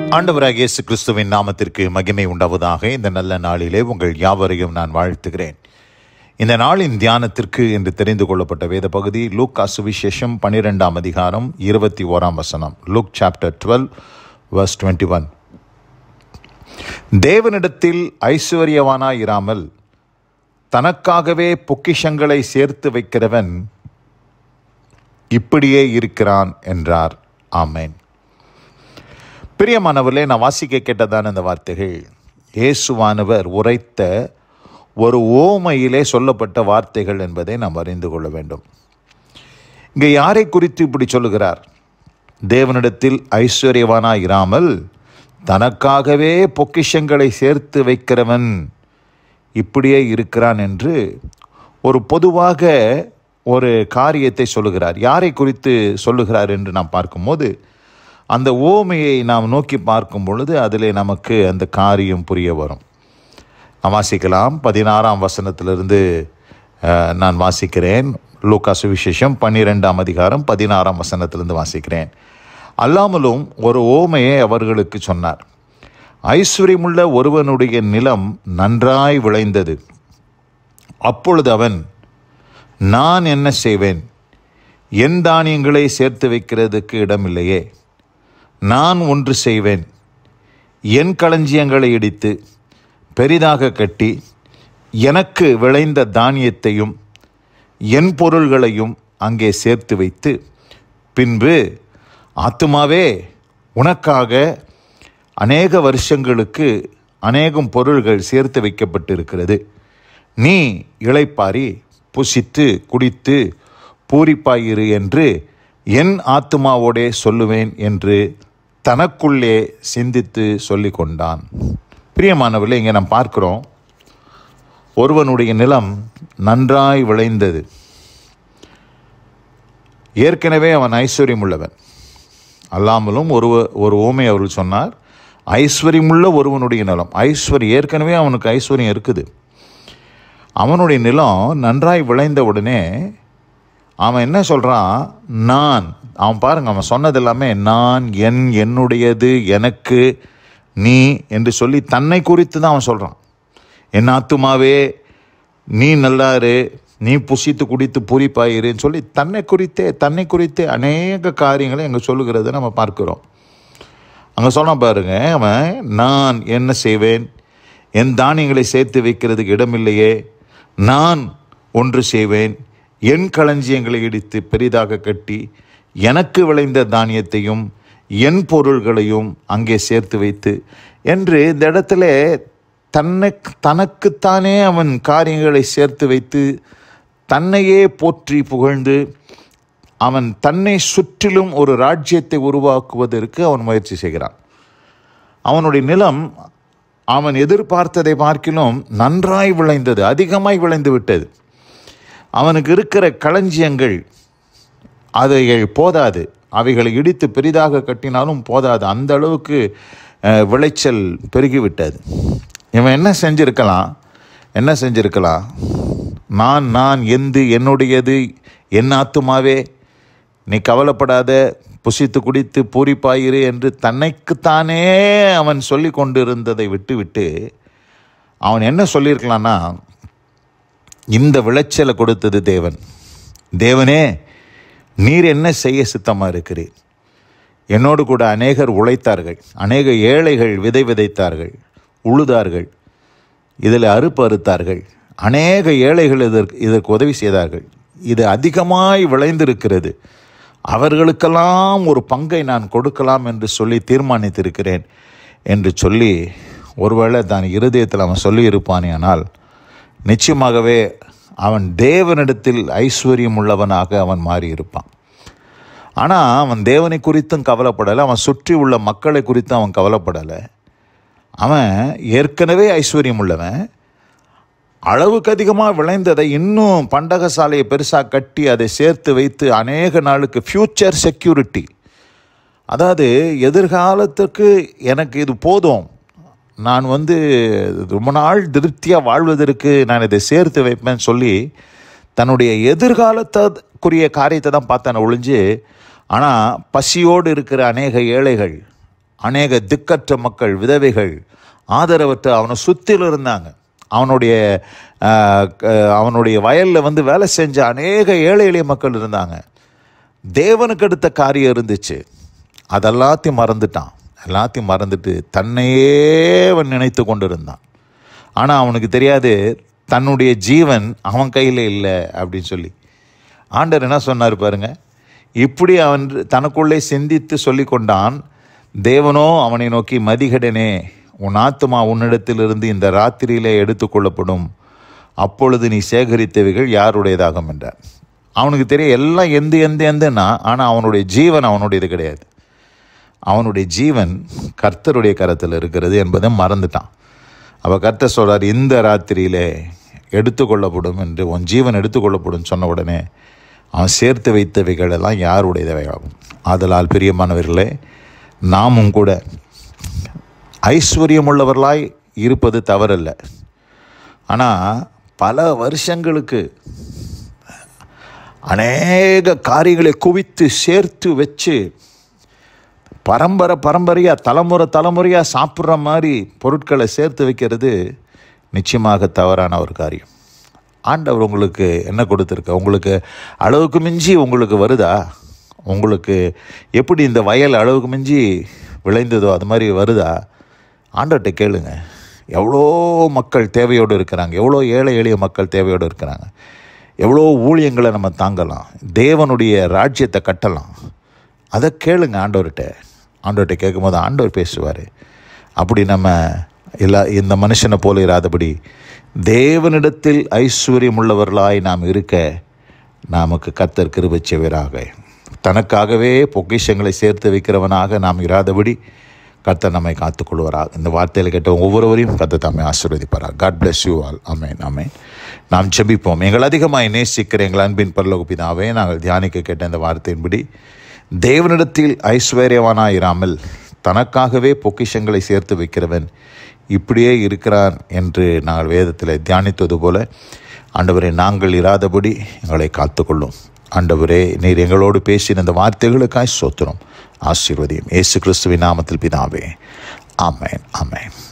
ஆண்டவராக இயேசு கிறிஸ்துவின் நாமத்திற்கு மகிமை உண்டாவதாக இந்த நல்ல நாளிலே உங்கள் யாவரையும் நான் வாழ்த்துகிறேன் இந்த நாளின் தியானத்திற்கு என்று தெரிந்து கொள்ளப்பட்ட வேத பகுதி லூக் சுவிசேஷம் பனிரெண்டாம் அதிகாரம் இருபத்தி ஓராம் வசனம் Luke chapter twelve verse twenty one தேவனிடத்தில் ஐஸ்வர்யவானாயிராமல் தனக்காகவே பொக்கிஷங்களை சேர்த்து வைக்கிறவன் இப்படியே இருக்கிறான் என்றார் ஆமேன் பிரியமானவர்களே நான் வாசிக்க கேட்டதான இந்த வார்த்தைகள் இயேசுவானவர் உரைத்த ஒரு ஓமையிலே சொல்லப்பட்ட வார்த்தைகள் என்பதை நாம் அறிந்து கொள்ள வேண்டும் இங்கே யாரை குறித்து இப்படி சொல்லுகிறார் தேவனிடத்தில் ஐஸ்வர்யவானாய் இராமல் தனக்காகவே பொக்கிஷங்களை சேர்த்து வைக்கிறவன் இப்படியே இருக்கிறான் என்று ஒரு பொதுவாக ஒரு காரியத்தை சொல்லுகிறார் யாரை குறித்து சொல்லுகிறார் என்று நாம் பார்க்கும்போது அந்த ஓமையை நாம் நோக்கி பார்க்கும் பொழுது அதிலே நமக்கு அந்த காரியம் புரிய வரும் நாம் வாசிக்கலாம் பதினாறாம் வசனத்திலிருந்து அஹ், நான் வாசிக்கிறேன் லூக்கா சுவிசேஷம் பன்னிரெண்டாம் அதிகாரம் பதினாறாம் வசனத்திலிருந்து வாசிக்கிறேன் அல்லாமலும் ஒரு ஓமையை அவர்களுக்கு சொன்னார் ஐஸ்வர்யமுள்ள ஒருவனுடைய நிலம் நன்றாய் விளைந்தது அப்பொழுது அவன் நான் என்ன செய்வேன் என் தானியங்களை சேர்த்து வைக்கிறதுக்கு இடமில்லையே நான் ஒன்று செய்வேன் என் களஞ்சியங்களை இடித்து பெரிதாக கட்டி எனக்கு விளைந்த தானியத்தையும் என் பொருள்களையும் அங்கே சேர்த்து வைத்து பின்பு ஆத்துமாவே உனக்காக அநேக வருஷங்களுக்கு அநேகம் பொருள்கள் சேர்த்து வைக்கப்பட்டிருக்கிறது நீ இளைப்பாரி புசித்து குடித்து பூரிப்பாயிரு என்று என் ஆத்துமாவோடே சொல்லுவேன் என்று தனக்குள்ளே சிந்தித்து சொல்லி கொண்டான் பிரியமானவர்களே இங்கே நாம் பார்க்கிறோம் ஒருவனுடைய நிலம் நன்றாய் விளைந்தது ஏற்கனவே அவன் ஐஸ்வர்யம் உள்ளவன் அல்லாமலும் ஒரு ஒரு ஓமை அவர்கள் சொன்னார் ஐஸ்வர்யமுள்ள ஒருவனுடைய நிலம் ஐஸ்வர்யம் ஏற்கனவே அவனுக்கு ஐஸ்வர்யம் இருக்குது அவனுடைய நிலம் நன்றாய் விளைந்த உடனே அவன் என்ன சொல்கிறான் நான் அவன் பாருங்க அவன் சொன்னது எல்லாமே நான் என் என்னுடையது எனக்கு நீ என்று சொல்லி தன்னை குறித்து தான் அவன் சொல்கிறான் என் ஆத்துமாவே நீ நல்லாரு நீ புசித்து குடித்து பூரிப்பாயிருன்னு சொல்லி தன்னை குறித்தே தன்னை குறித்தே அநேக காரியங்களை அங்கே சொல்லுகிறத நம்ம பார்க்கிறோம் அங்கே சொன்ன பாருங்க அவன் நான் என்ன செய்வேன் என் தானியங்களை சேர்த்து வைக்கிறதுக்கு இடமில்லையே நான் ஒன்று செய்வேன் என் களஞ்சியங்களை இடித்து பெரிதாக கட்டி எனக்கு விளைந்த தானியத்தையும் என் பொருள்களையும் அங்கே சேர்த்து வைத்து என்று இந்த இடத்துல தன்னை தனக்குத்தானே அவன் காரியங்களை சேர்த்து வைத்து தன்னையே போற்றி புகழ்ந்து அவன் தன்னை சுற்றிலும் ஒரு ராஜ்யத்தை உருவாக்குவதற்கு அவன் முயற்சி செய்கிறான் அவனுடைய நிலம் அவன் எதிர்பார்த்ததை பார்க்கிலும் நன்றாய் விளைந்தது அதிகமாய் விளைந்து விட்டது அவனுக்கு இருக்கிற களஞ்சியங்கள் அவைகள் போதாது அவைகளை இடித்து பெரிதாக கட்டினாலும் போதாது அந்த அளவுக்கு அஹ், விளைச்சல் பெருகிவிட்டது இவன் என்ன செஞ்சிருக்கலாம் என்ன செஞ்சிருக்கலாம் நான் நான் எந்து என்னுடையது என் ஆத்துமாவே நீ கவலைப்படாத புசித்து குடித்து பூரிப்பாயிரு என்று தன்னைக்குத்தானே அவன் சொல்லி கொண்டிருந்ததை விட்டுவிட்டு அவன் என்ன சொல்லியிருக்கலான்னா இந்த விளைச்சலை கொடுத்தது தேவன் தேவனே நீர் என்ன செய்ய சித்தமாக இருக்கிறீர் என்னோடு கூட அநேகர் உழைத்தார்கள் அநேக ஏழைகள் விதை விதைத்தார்கள் உழுதார்கள் இதில் அறுப்பு அறுத்தார்கள் அநேக ஏழைகள் இதற்கு இதற்கு உதவி செய்தார்கள் இது அதிகமாய் விளைந்திருக்கிறது அவர்களுக்கெல்லாம் ஒரு பங்கை நான் கொடுக்கலாம் என்று சொல்லி தீர்மானித்திருக்கிறேன் என்று சொல்லி ஒருவேளை தான் இருதயத்தில் அவன் சொல்லியிருப்பானே ஆனால் நிச்சயமாகவே அவன் தேவனிடத்தில் ஐஸ்வர்யம் உள்ளவனாக அவன் மாறியிருப்பான் ஆனால் அவன் தேவனை குறித்தும் கவலைப்படலை அவன் சுற்றி உள்ள மக்களை குறித்தும் அவன் கவலைப்படலை அவன் ஏற்கனவே ஐஸ்வர்யம் உள்ளவன் அளவுக்கு அதிகமாக விளைந்ததை இன்னும் பண்டக சாலையை பெருசாக கட்டி அதை சேர்த்து வைத்து அநேக நாளுக்கு ஃப்யூச்சர் செக்யூரிட்டி அதாவது எதிர்காலத்துக்கு எனக்கு இது போதும் நான் வந்து ரொம்ப நாள் திருப்தியாக வாழ்வதற்கு நான் இதை சேர்த்து வைப்பேன்னு சொல்லி தன்னுடைய எதிர்காலத்துக்குரிய காரியத்தை தான் பார்த்தேன் ஒழிஞ்சு ஆனால் பசியோடு இருக்கிற அநேக ஏழைகள் அநேக திக்கற்ற மக்கள் விதவைகள் ஆதரவற்ற அவனை சுற்றிலும் இருந்தாங்க அவனுடைய ஆஹ், க- அவனுடைய வயலில் வந்து வேலை செஞ்ச அநேக ஏழை எளிய மக்கள் இருந்தாங்க தேவனுக்கு அடுத்த காரியம் இருந்துச்சு அதெல்லாத்தையும் மறந்துட்டான் எல்லாத்தையும் மறந்துட்டு தன்னையே அவன் நினைத்து கொண்டு இருந்தான் ஆனால் அவனுக்கு தெரியாது தன்னுடைய ஜீவன் அவன் கையில் இல்லை அப்படின்னு சொல்லி ஆண்டவர் என்ன சொன்னார் பாருங்க இப்படி அவன் தனக்குள்ளே சிந்தித்து சொல்லி கொண்டான் தேவனோ அவனை நோக்கி மதிகடனே உன் ஆத்துமா உன்னிடத்திலிருந்து இந்த ராத்திரியிலே எடுத்துக்கொள்ளப்படும் அப்பொழுது நீ சேகரித்தவைகள் யாருடையதாகும் என்றார் அவனுக்கு தெரியும் எல்லாம் எந்த எந்த எந்தன்னா ஆனால் அவனுடைய ஜீவன் அவனுடையது கிடையாது அவனுடைய ஜீவன் கர்த்தருடைய கரத்தில் இருக்கிறது என்பதை மறந்துட்டான் அவ கர்த்தர் சொல்றார் இந்த ராத்திரியிலே எடுத்துக்கொள்ளப்படும் என்று உன் ஜீவன் எடுத்துக்கொள்ளப்படும் சொன்ன உடனே அவன் சேர்த்து வைத்தவைகள் எல்லாம் யாருடையவையாகும் ஆதலால் பிரியமானவர்களே நாமும் கூட ஐஸ்வர்யமுள்ளவர்களாய் இருப்பது தவறல்ல ஆனால் பல வருஷங்களுக்கு அநேக காரியங்களை குவித்து சேர்த்து வச்சு பரம்பரை பரம்பரையாக தலைமுறை தலைமுறையாக சாப்பிட்ற மாதிரி பொருட்களை சேர்த்து வைக்கிறது நிச்சயமாக தவறான ஒரு காரியம் ஆண்டவர் உங்களுக்கு என்ன கொடுத்துருக்க உங்களுக்கு அளவுக்கு மிஞ்சி உங்களுக்கு வருதா உங்களுக்கு எப்படி இந்த வயல் அளவுக்கு மிஞ்சி விளைந்ததோ அது மாதிரி வருதா ஆண்டவர்கிட்ட கேளுங்க எவ்வளோ மக்கள் தேவையோடு இருக்கிறாங்க எவ்வளோ ஏழை எளிய மக்கள் தேவையோடு இருக்கிறாங்க எவ்வளோ ஊழியங்களை நம்ம தாங்கலாம் தேவனுடைய ராஜ்யத்தை கட்டலாம் அதை கேளுங்க ஆண்டவர்கிட்ட ஆண்டவர்கிட்ட கேட்கும்போது ஆண்டவர் பேசுவார் அப்படி நம்ம எல்லா இந்த மனுஷனை போல இராதபடி தேவனிடத்தில் ஐஸ்வர்யம் உள்ளவர்களாய் நாம் இருக்க நமக்கு கத்தர் கிருபை செய்வராக தனக்காகவே பொக்கிஷங்களை சேர்த்து வைக்கிறவனாக நாம் இராதபடி கர்த்தர் நம்மை காத்துக்கொள்வாராக இந்த வார்த்தையில் கேட்ட ஒவ்வொருவரையும் கர்த்தர் தம்மை ஆசீர்வதிப்பாராக God bless you all amen amen நாம் ஜெபிப்போம் எங்கள் அதிகமாய் நேசிக்கிற எங்கள் அன்பின் பரலோக பிதாவே நாங்கள் தியானிக்க கேட்ட இந்த வார்த்தையின்படி தேவனிடத்தில் ஐஸ்வர்யவானாய் இராமல் தனக்காகவே பொக்கிஷங்களை சேர்த்து வைக்கிறவன் இப்படியே இருக்கிறான் என்று நாங்கள் வேதத்தில் தியானித்தது போல ஆண்டவரை நாங்கள் இராதபடி எங்களை காத்துக்கொள்ளும் ஆண்டவரே நீர் எங்களோடு பேசின இந்த வார்த்தைகளுக்காய் சோத்திரம் ஆசீர்வதியும் இயேசு கிறிஸ்துவின் நாமத்தில் பிதாவே ஆமென் ஆமென்